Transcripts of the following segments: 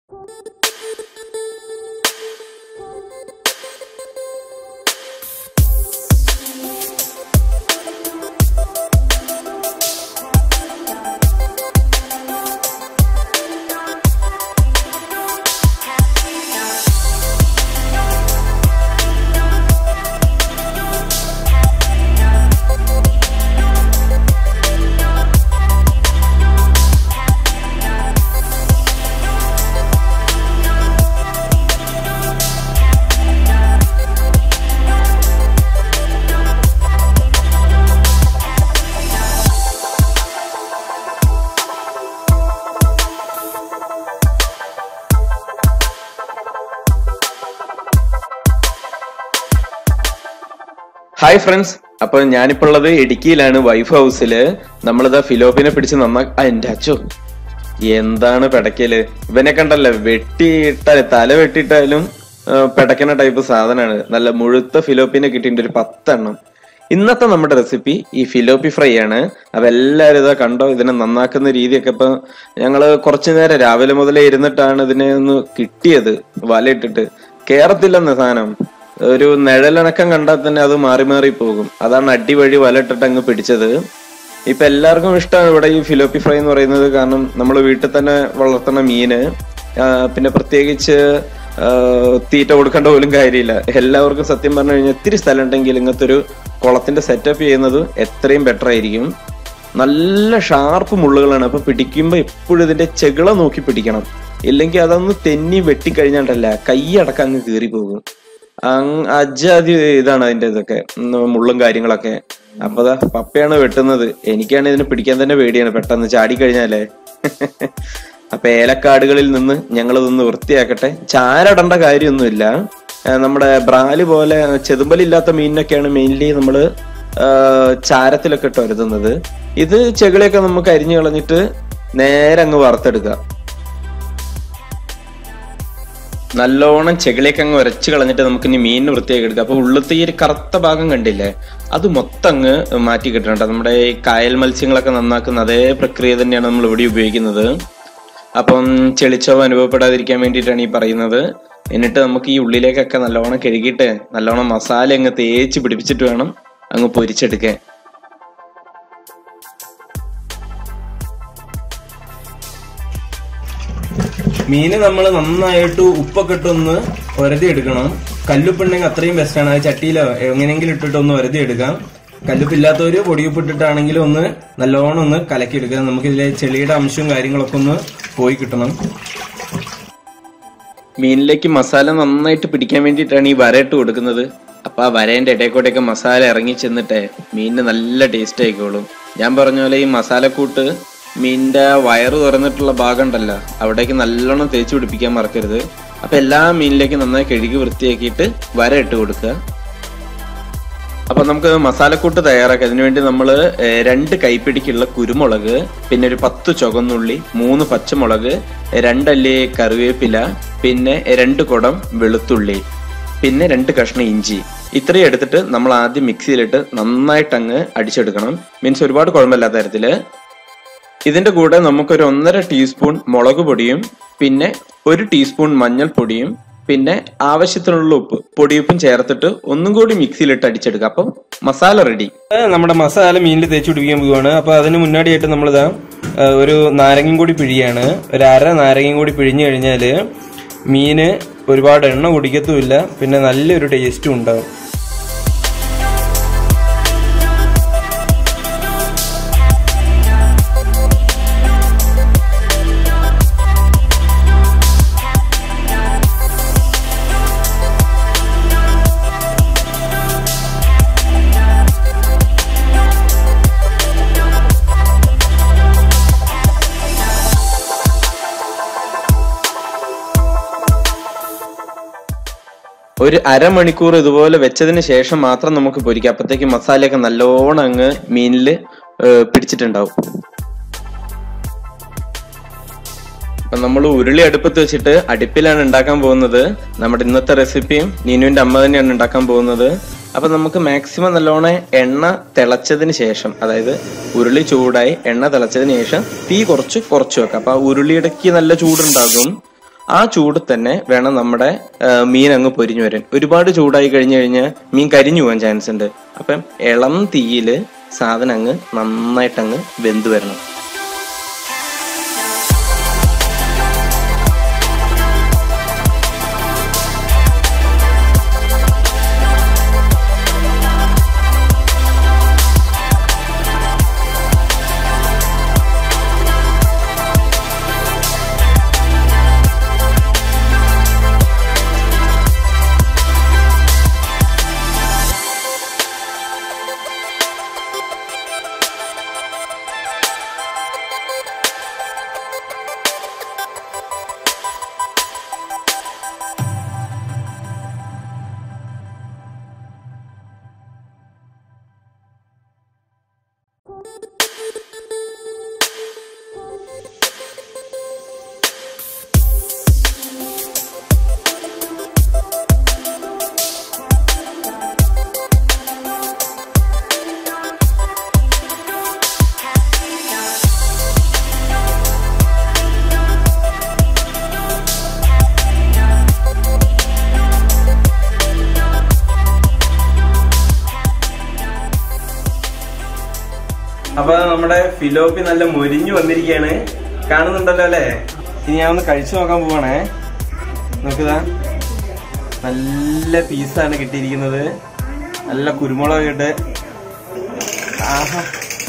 hi friends അപ്പൊ ഞാനിപ്പോ ഉള്ളത് ഇടുക്കിയിലാണ് വൈഫ് ഹൗസില് നമ്മളിതാ ഫിലോപ്പിനെ പിടിച്ച് നന്നാ ആ, എന്റെ അച്ചോ എന്താണ് പെടക്കല് ഇവനെ കണ്ടല്ലേ വെട്ടിയിട്ടാൽ തല വെട്ടിയിട്ടാലും ആ, പെടക്കണ ടൈപ്പ് സാധനമാണ് നല്ല മുഴുത്ത ഫിലോപ്പിനെ കിട്ടിയിട്ടുണ്ട് ഒരു പത്തെണ്ണം ഇന്നത്തെ നമ്മുടെ റെസിപ്പി ഈ ഫിലോപ്പി ഫ്രൈ ആണ് അപ്പൊ എല്ലാവരും ഇതാ കണ്ടോ ഇതിനെ നന്നാക്കുന്ന രീതിയൊക്കെ ഇപ്പൊ ഞങ്ങള് കുറച്ചു നേരം രാവിലെ മുതലേ ഇരുന്നിട്ടാണ് ഇതിനെ ഒന്ന് കിട്ടിയത് വലയിട്ടിട്ട് കേറത്തില്ലെന്ന് സാധനം ഒരു നിഴലണക്കം കണ്ടാൽ തന്നെ അത് മാറി മാറി പോകും അതാണ് അടിവഴി വലയിട്ടിട്ട് അങ്ങ് പിടിച്ചത് ഇപ്പൊ എല്ലാവർക്കും ഇഷ്ടമാണ് ഇവിടെ ഈ ഫിലോപ്പി ഫ്രൈ എന്ന് പറയുന്നത് കാരണം നമ്മൾ വീട്ടിൽ തന്നെ വളർത്തുന്ന മീന് ആ, പിന്നെ പ്രത്യേകിച്ച് ആ, തീറ്റ കൊടുക്കേണ്ട പോലും കാര്യമില്ല എല്ലാവർക്കും സത്യം പറഞ്ഞു കഴിഞ്ഞാൽ ഇത്തിരി സ്ഥലം ഉണ്ടെങ്കിൽ ഇങ്ങനത്തെ ഒരു കുളത്തിന്റെ സെറ്റപ്പ് ചെയ്യുന്നത് എത്രയും ബെറ്റർ ആയിരിക്കും നല്ല ഷാർപ്പ് മുള്ളുകളാണ് അപ്പൊ പിടിക്കുമ്പോ എപ്പോഴും ഇതിന്റെ ചെകിള നോക്കി പിടിക്കണം ഇല്ലെങ്കിൽ അതൊന്ന് തെന്നി വെട്ടിക്കഴിഞ്ഞാണ്ടല്ല കൈ അടക്കം അങ്ങ് കീറി പോകും അങ് അജാതി ഇതാണ് അതിന്റെ ഇതൊക്കെ ഉം, മുള്ളും കാര്യങ്ങളൊക്കെ അപ്പൊ ദാ പപ്പയാണ് വെട്ടുന്നത് എനിക്കാണ് ഇതിനെ പിടിക്കാൻ തന്നെ പേടിയാണ് പെട്ടെന്ന് ചാടിക്കഴിഞ്ഞാലേ അപ്പൊ ഏലക്കാടുകളിൽ നിന്ന് ഞങ്ങൾ ഇതൊന്ന് വൃത്തിയാക്കട്ടെ ചാരടേണ്ട കാര്യമൊന്നുമില്ല ആ, നമ്മുടെ ബ്രാല് പോലെ ചെതുമ്പലില്ലാത്ത മീനിനൊക്കെയാണ് മെയിൻലി നമ്മള് ആ, ചാരത്തിലൊക്കെ ഇട്ട് വരുത്തുന്നത് ഇത് ചെകിളിയൊക്കെ നമുക്ക് അരിഞ്ഞു കളഞ്ഞിട്ട് നേരെ അങ്ങ് വറുത്തെടുക്കാം നല്ലോണം ചെകിളിയൊക്കെ അങ്ങ് ഉരച്ച് കളഞ്ഞിട്ട് നമുക്ക് ഇനി മീനിന് വൃത്തിയാക്കി എടുക്കാം അപ്പൊ ഉള്ളത്തെ ഈ ഒരു കറുത്ത ഭാഗം കണ്ടില്ലേ അത് മൊത്തം അങ്ങ് മാറ്റി കിട്ടണം നമ്മുടെ ഈ കായൽ മത്സ്യങ്ങളൊക്കെ നന്നാക്കുന്ന അതേ പ്രക്രിയ തന്നെയാണ് നമ്മൾ ഇവിടെ ഉപയോഗിക്കുന്നത് അപ്പം ചെളിച്ചവ് അനുഭവപ്പെടാതിരിക്കാൻ വേണ്ടിയിട്ടാണ് ഈ പറയുന്നത് എന്നിട്ട് നമുക്ക് ഈ ഉള്ളിലേക്കൊക്കെ നല്ലോണം കഴുകിയിട്ട് നല്ലോണം മസാല അങ്ങ് തേച്ച് പിടിപ്പിച്ചിട്ട് വേണം അങ്ങ് പൊരിച്ചെടുക്കാൻ മീന് നമ്മൾ നന്നായിട്ട് ഉപ്പൊക്കെ ഇട്ടൊന്ന് ഒരതി എടുക്കണം കല്ലുപ്പുണ്ടെങ്കിൽ അത്രയും ബെസ്റ്റാണ് അത് ചട്ടിയിലോ എങ്ങനെയെങ്കിലും ഇട്ടിട്ട് ഒന്ന് ഒരതി എടുക്കാം കല്ലുപ്പില്ലാത്തവര് പൊടിയുപ്പ് ഇട്ടിട്ടാണെങ്കിലും ഒന്ന് നല്ലോണം ഒന്ന് കലക്കി എടുക്കുക നമുക്ക് ഇതിലെ ചെളിയുടെ അംശവും കാര്യങ്ങളൊക്കെ ഒന്ന് പോയി കിട്ടണം മീനിലേക്ക് മസാല നന്നായിട്ട് പിടിക്കാൻ വേണ്ടിയിട്ടാണ് ഈ വരയിട്ട് കൊടുക്കുന്നത് അപ്പൊ ആ വരേന്റെ ഇടയിൽ മസാല ഇറങ്ങി ചെന്നിട്ടേ മീനിന് നല്ല ടേസ്റ്റ് ആയിക്കോളും ഞാൻ പറഞ്ഞ പോലെ ഈ മസാലക്കൂട്ട് മീനിന്റെ വയറ് തുറന്നിട്ടുള്ള ഭാഗം ഉണ്ടല്ലോ അവിടേക്ക് നല്ലോണം തേച്ച് പിടിപ്പിക്കാൻ മറക്കരുത് അപ്പൊ എല്ലാ മീനിലേക്കും നന്നായി കഴുകി വൃത്തിയാക്കിയിട്ട് വര ഇട്ട് കൊടുക്കുക അപ്പൊ നമുക്ക് മസാലക്കൂട്ട് തയ്യാറാക്കാം അതിനുവേണ്ടി നമ്മൾ രണ്ട് കൈപ്പിടിക്കുള്ള കുരുമുളക് പിന്നെ ഒരു പത്ത് ചുവന്നുള്ളി മൂന്ന് പച്ചമുളക് രണ്ടല്ലി കറിവേപ്പില പിന്നെ രണ്ട് കുടം വെളുത്തുള്ളി പിന്നെ രണ്ട് കഷ്ണം ഇഞ്ചി ഇത്രയും എടുത്തിട്ട് നമ്മൾ ആദ്യം മിക്സിയിലിട്ട് നന്നായിട്ട് അങ്ങ് അടിച്ചെടുക്കണം മീൻസ് ഒരുപാട് കുഴമ്പമില്ലാത്ത തരത്തില് ഇതിന്റെ കൂടെ നമുക്കൊരു ഒന്നര ടീസ്പൂൺ മുളക് പൊടിയും പിന്നെ ഒരു ടീസ്പൂൺ മഞ്ഞൾപ്പൊടിയും പിന്നെ ആവശ്യത്തിനുള്ള ഉപ്പ് പൊടിയുപ്പും ചേർത്തിട്ട് ഒന്നും കൂടി മിക്സിയിലിട്ട് അടിച്ചെടുക്കുക അപ്പം മസാല റെഡി നമ്മുടെ മസാല മീനിൽ തേച്ച് പിടിപ്പിക്കാൻ പോവുകയാണ് അപ്പൊ അതിന് മുന്നാടിയായിട്ട് നമ്മളിതാ ആ, ഒരു നാരങ്ങയും കൂടി പിഴിയാണ് ഒരു അര നാരങ്ങയും കൂടി പിഴിഞ്ഞു കഴിഞ്ഞാല് മീന് ഒരുപാട് എണ്ണ കുടിക്കത്തുമില്ല പിന്നെ നല്ലൊരു ടേസ്റ്റും ഉണ്ടാവും ഒരു അരമണിക്കൂർ ഇതുപോലെ വെച്ചതിന് ശേഷം മാത്രം നമുക്ക് പൊരിക്കാം അപ്പത്തേക്ക് മസാലയൊക്കെ നല്ലോണം അങ്ങ് മീനിൽ പിടിച്ചിട്ടുണ്ടാവും അപ്പൊ നമ്മൾ ഉരുളി അടുപ്പത്ത് വെച്ചിട്ട് അടുപ്പിലാണ് ഉണ്ടാക്കാൻ പോകുന്നത് നമ്മുടെ ഇന്നത്തെ റെസിപ്പിയും നീനുവിന്റെ അമ്മ തന്നെയാണ് ഉണ്ടാക്കാൻ പോകുന്നത് അപ്പൊ നമുക്ക് മാക്സിമം നല്ലോണം എണ്ണ തിളച്ചതിന് ശേഷം അതായത് ഉരുളി ചൂടായി എണ്ണ തിളച്ചതിന് ശേഷം തീ കുറച്ച് കുറച്ച് വെക്കാം അപ്പൊ ആ ഉരുളിയിടയ്ക്ക് നല്ല ചൂടുണ്ടാകും ആ ചൂട് തന്നെ വേണം നമ്മുടെ ആ, മീൻ അങ്ങ് പൊരിഞ്ഞു വരാൻ ഒരുപാട് ചൂടായി കഴിഞ്ഞു കഴിഞ്ഞാൽ മീൻ കരിഞ്ഞു പോകാൻ ചാൻസ് ഉണ്ട് അപ്പം ഇളം തീയിൽ സാധനം അങ്ങ് നന്നായിട്ട് അങ്ങ് വെന്ത് വരണം അപ്പൊ നമ്മുടെ ഫിലോപ്പി നല്ല മൊരിഞ്ഞു വന്നിരിക്കുകയാണ് കാണുന്നുണ്ടല്ലോ അല്ലേ ഇനി ഞാൻ ഒന്ന് കഴിച്ചു നോക്കാൻ പോവാണേ നോക്കുതാ നല്ല പീസാണ് കിട്ടിയിരിക്കുന്നത് നല്ല കുരുമുളക് ഇട്ട് ആഹാ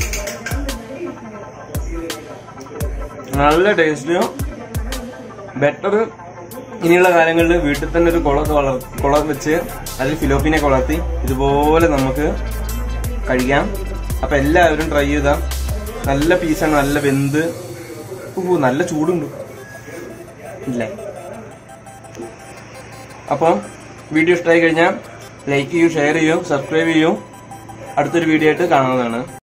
നല്ല ടേസ്റ്റും ബെറ്റർ ഇനിയുള്ള കാലങ്ങളിൽ വീട്ടിൽ തന്നെ ഒരു കുളമൊക്കെ വളർ കുളം വെച്ച് അതിൽ ഫിലോപ്പിനെ വളർത്തി ഇതുപോലെ നമുക്ക് കഴിക്കാം അപ്പൊ എല്ലാവരും ട്രൈ ചെയ്താ നല്ല പീസാണ് നല്ല വെന്ത് ഓ നല്ല ചൂടുണ്ട് ഇല്ലേ അപ്പം വീഡിയോ ഇഷ്ടമായി കഴിഞ്ഞാൽ ലൈക്ക് ചെയ്യൂ ഷെയർ ചെയ്യൂ സബ്സ്ക്രൈബ് ചെയ്യൂ അടുത്തൊരു വീഡിയോ ആയിട്ട് കാണുന്നതാണ്